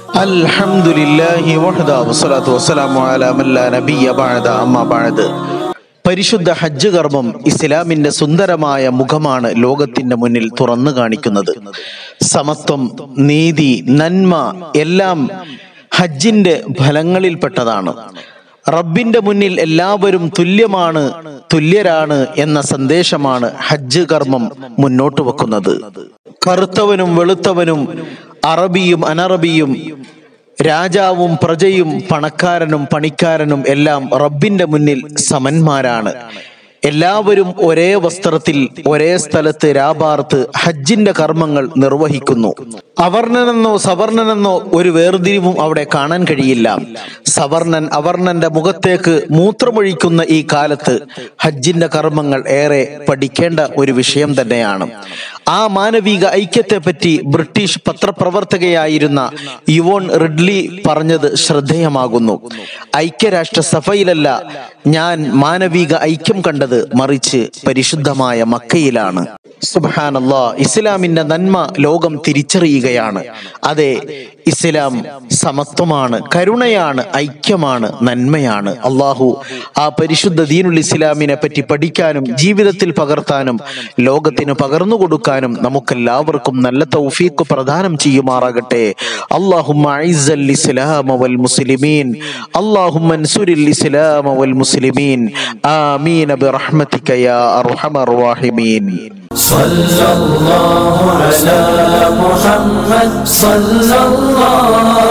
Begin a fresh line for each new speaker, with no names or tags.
الحمد لله وحده والصلاة والسلام على من لا نبي بعد أما بعد പരിശുദ്ധ ഹജ്ജ് കർമ്മം ഇസ്ലാമിന്റെ സുന്ദരമായ മുഖമാണ് ലോകത്തിന്റെ മുന്നിൽ തുറന്നു കാണിക്കുന്നത് സമത്വം നീതി നന്മ എല്ലാം ഹജ്ജിന്റെ ഫലങ്ങളിൽപ്പെട്ടതാണ് റബ്ബിന്റെ മുന്നിൽ എല്ലാവരും തുല്യമാണ് തുല്യരാണ് എന്ന സന്ദേശമാണ് ഹജ്ജ് കർമ്മം മുന്നോട്ട് വെക്കുന്നത് കറുത്തവനും വെളുത്തവനും അറബിയും അനറബിയും രാജാവും പ്രജയും പണക്കാരനും പണിക്കാരനും എല്ലാം റബ്ബിന്റെ മുന്നിൽ സമന്മാരാണ് എല്ലാവരും ഒരേ വസ്ത്രത്തിൽ ഒരേ സ്ഥലത്ത് രാപാർത്ത് ഹജ്ജിന്റെ കർമ്മങ്ങൾ നിർവഹിക്കുന്നു അവർണനെന്നോ സവർണനെന്നോ ഒരു വേർതിരിവും അവിടെ കാണാൻ കഴിയില്ല സവർണൻ അവർണന്റെ മുഖത്തേക്ക് മൂത്രമൊഴിക്കുന്ന ഈ കാലത്ത് ഹജ്ജിന്റെ കർമ്മങ്ങൾ ഏറെ പഠിക്കേണ്ട ഒരു വിഷയം തന്നെയാണ് ആ മാനവിക ഐക്യത്തെ പറ്റി ബ്രിട്ടീഷ് പത്രപ്രവർത്തകയായിരുന്ന യുവോൺ റിഡ്ലി പറഞ്ഞത് ശ്രദ്ധേയമാകുന്നു ഐക്യരാഷ്ട്ര സഭയിലല്ല ഞാൻ മാനവിക ഐക്യം കണ്ടത് മറിച്ച് പരിശുദ്ധമായ മക്കയിലാണ് സുബാനല്ലാ ഇസ്ലാമിന്റെ നന്മ ലോകം തിരിച്ചറിയുകയാണ് അതെ ഇസ്ലാം സമത്വമാണ് കരുണയാണ് ഐക്യമാണ് നന്മയാണ് അള്ളാഹു ആ പരിശുദ്ധ ദീനുൽ ഇസ്ലാമിനെ പറ്റി പഠിക്കാനും ജീവിതത്തിൽ പകർത്താനും ലോകത്തിന് പകർന്നു കൊടുക്കാനും നമുക്കെല്ലാവർക്കും നല്ല തൗഫീഖ് പ്രദാനം ചെയ്യുമാറാകട്ടെ അള്ളാഹുമ്മ അഇസ്സൽ ഇസ്ലാമ വൽ മുസ്ലിമീൻ അള്ളാഹുമ്മ അൻസുരിൽ ഇസ്ലാമ വൽ മുസ്ലിമീൻ ആമീൻ ബിറഹ്മതിക യാ അർഹമർ റഹീമീൻ
صلى الله على محمد صلى الله